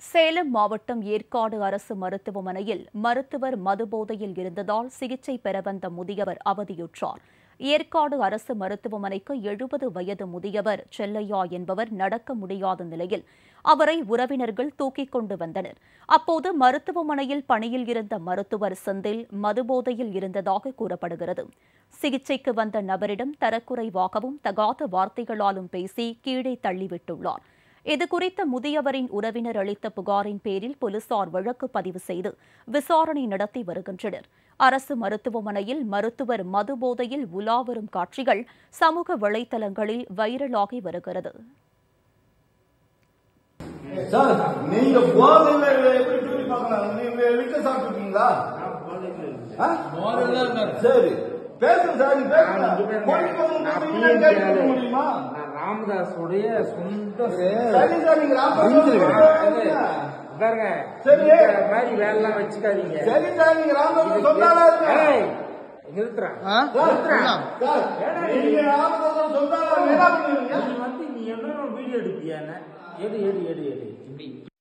சேலம் மாவட்டம் ஏற்காடு அரசு மருத்துவமனையில் மருத்துவர் மதுபோதையில் இருந்ததால் சிகிச்சை பெற வந்த முதியவர் அவதியுற்றார் ஏற்காடு அரசு மருத்துவமனைக்கு எழுபது வயது முதியவர் செல்லையா என்பவர் நடக்க முடியாத நிலையில் அவரை உறவினர்கள் தூக்கிக் கொண்டு வந்தனர் அப்போது மருத்துவமனையில் பணியில் இருந்த மருத்துவர் செந்தில் மதுபோதையில் இருந்ததாக கூறப்படுகிறது சிகிச்சைக்கு வந்த நபரிடம் தரக்குறைவாகவும் தகாத வார்த்தைகளாலும் பேசி கீழே தள்ளிவிட்டுள்ளார் இதுகுறித்த முதியவரின் உறவினர் அளித்த புகாரின் பேரில் போலீசார் வழக்கு பதிவு செய்து விசாரணை நடத்தி வருகின்றனர் அரசு மருத்துவமனையில் மருத்துவர் மது போதையில் உலா வரும் காட்சிகள் சமூக வலைதளங்களில் வைரலாகி வருகிறது சார் நீங்க போதையில எப்படி டியூட்டி பார்க்கலாம் நீங்க லிக்க சாப்பிட்டுருக்கீங்களா ஆ? சரி பேசுங்க சார் நீங்க பேசுங்க போலீஸ் வந்து நீங்க கேட்க முடியுமா நான் ராமதாஸுடைய சொந்த சரி சார் நீங்க ராமதாஸ் பாருங்க சரி. இந்த மாதிரி வேலைலாம் வச்சுக்காதீங்க சரி சார் நீங்க ராமதாஸ் சொந்தாளா இருங்க ஏய், நிறுத்துறேன் சார், சார், நீங்க ராமதாஸ் சொந்தாளா என்ன பண்ணுவீங்க நீ வந்து நீ என்ன வீடியோ எடுப்பியா என்ன எடு எடு எடு எடு இப்படி